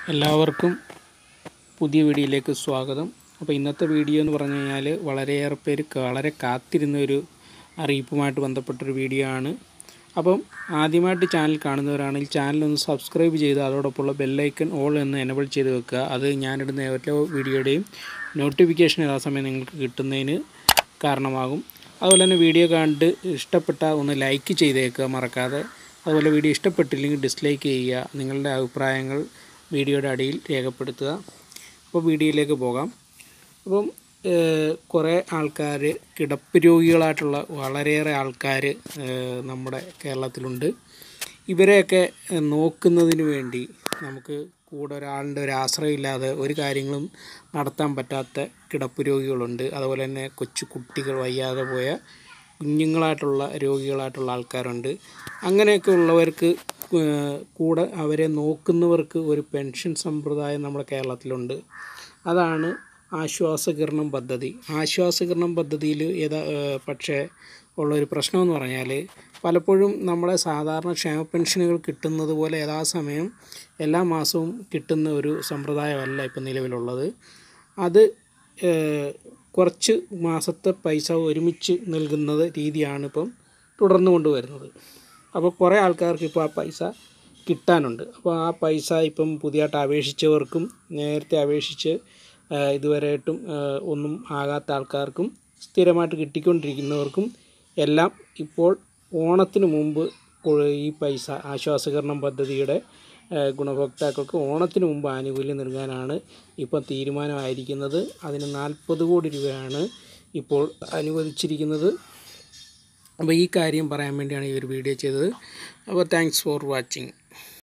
എല്ലാവർക്കും പുതിയ വീഡിയോയിലേക്ക് സ്വാഗതം അപ്പോൾ ഇന്നത്തെ വീഡിയോ എന്ന് പറഞ്ഞു കഴിഞ്ഞാൽ വളരെയേറെ പേര് വളരെ കാത്തിരുന്ന ഒരു അറിയിപ്പുമായിട്ട് ബന്ധപ്പെട്ടൊരു വീഡിയോ ആണ് അപ്പം ആദ്യമായിട്ട് ചാനൽ കാണുന്നവരാണെങ്കിൽ ചാനൽ ഒന്ന് സബ്സ്ക്രൈബ് ചെയ്ത് അതോടൊപ്പമുള്ള ബെല്ലൈക്കൺ ഓൾ എന്ന് എനബിൾ ചെയ്ത് വെക്കുക അത് ഞാനിടുന്ന ഓരോ വീഡിയോയുടെയും നോട്ടിഫിക്കേഷൻ യഥാസമയം നിങ്ങൾക്ക് കിട്ടുന്നതിന് കാരണമാകും അതുപോലെ തന്നെ വീഡിയോ കണ്ട് ഇഷ്ടപ്പെട്ട ഒന്ന് ലൈക്ക് ചെയ്തേക്കുക മറക്കാതെ അതുപോലെ വീഡിയോ ഇഷ്ടപ്പെട്ടില്ലെങ്കിൽ ഡിസ്ലൈക്ക് ചെയ്യുക നിങ്ങളുടെ അഭിപ്രായങ്ങൾ വീഡിയോയുടെ അടിയിൽ രേഖപ്പെടുത്തുക അപ്പോൾ വീഡിയോയിലേക്ക് പോകാം അപ്പം ഏഹ്, കുറേ ആൾക്കാർ കിടപ്പ് രോഗികളായിട്ടുള്ള വളരെയേറെ ആൾക്കാർ നമ്മുടെ കേരളത്തിലുണ്ട് ഇവരെയൊക്കെ ഏഹ്, നോക്കുന്നതിന് വേണ്ടി നമുക്ക് കൂടെ ഒരാളുടെ ഒരു ആശ്രയമില്ലാതെ ഒരു കാര്യങ്ങളും നടത്താൻ പറ്റാത്ത കിടപ്പ് രോഗികളുണ്ട് അതുപോലെ തന്നെ കൊച്ചു കുട്ടികൾ വയ്യാതെ പോയ കുഞ്ഞുങ്ങളായിട്ടുള്ള രോഗികളായിട്ടുള്ള ആൾക്കാരുണ്ട് അങ്ങനെയൊക്കെ ഉള്ളവർക്ക് ഏഹ്, കൂടെ അവരെ നോക്കുന്നവർക്ക് ഒരു പെൻഷൻ സമ്പ്രദായം നമ്മുടെ കേരളത്തിലുണ്ട് അതാണ് ആശ്വാസകിരണം പദ്ധതി ആശ്വാസകിരണം പദ്ധതിയിൽ ഏതാ ഏഹ്, പക്ഷേ ഉള്ളൊരു പ്രശ്നമെന്ന് പറഞ്ഞാൽ പലപ്പോഴും നമ്മളെ സാധാരണ ക്ഷേമ പെൻഷനുകൾ കിട്ടുന്നത് പോലെ യഥാസമയം എല്ലാ മാസവും കിട്ടുന്ന ഒരു സമ്പ്രദായമല്ല ഇപ്പം നിലവിലുള്ളത് അത് ഏഹ്, കുറച്ച് മാസത്തെ പൈസ ഒരുമിച്ച് നൽകുന്നത് രീതിയാണ് ഇപ്പം തുടർന്നു കൊണ്ടുവരുന്നത് അപ്പോൾ കുറേ ആൾക്കാർക്ക് ഇപ്പോൾ ആ പൈസ കിട്ടാനുണ്ട് അപ്പോൾ ആ പൈസ ഇപ്പം പുതിയതായിട്ട് അപേക്ഷിച്ചവർക്കും നേരത്തെ അപേക്ഷിച്ച് ആ, ഇതുവരെയായിട്ടും ആ, ഒന്നും ആകാത്ത ആൾക്കാർക്കും സ്ഥിരമായിട്ട് കിട്ടിക്കൊണ്ടിരിക്കുന്നവർക്കും എല്ലാം ഇപ്പോൾ ഓണത്തിന് മുമ്പ് കൊ- ഈ പൈസ ആശ്വാസകരണം പദ്ധതിയുടെ ആ, ഗുണഭോക്താക്കൾക്ക് ഓണത്തിന് മുമ്പ് ആനുകൂല്യം നൽകാനാണ് ഇപ്പം തീരുമാനമായിരിക്കുന്നത് അതിന് നാൽപ്പത് കോടി രൂപയാണ് ഇപ്പോൾ അനുവദിച്ചിരിക്കുന്നത് അപ്പോൾ ഈ കാര്യം പറയാൻ വേണ്ടിയാണ് ഈ ഒരു വീഡിയോ ചെയ്തത് അപ്പോൾ താങ്ക്സ് ഫോർ വാച്ചിങ്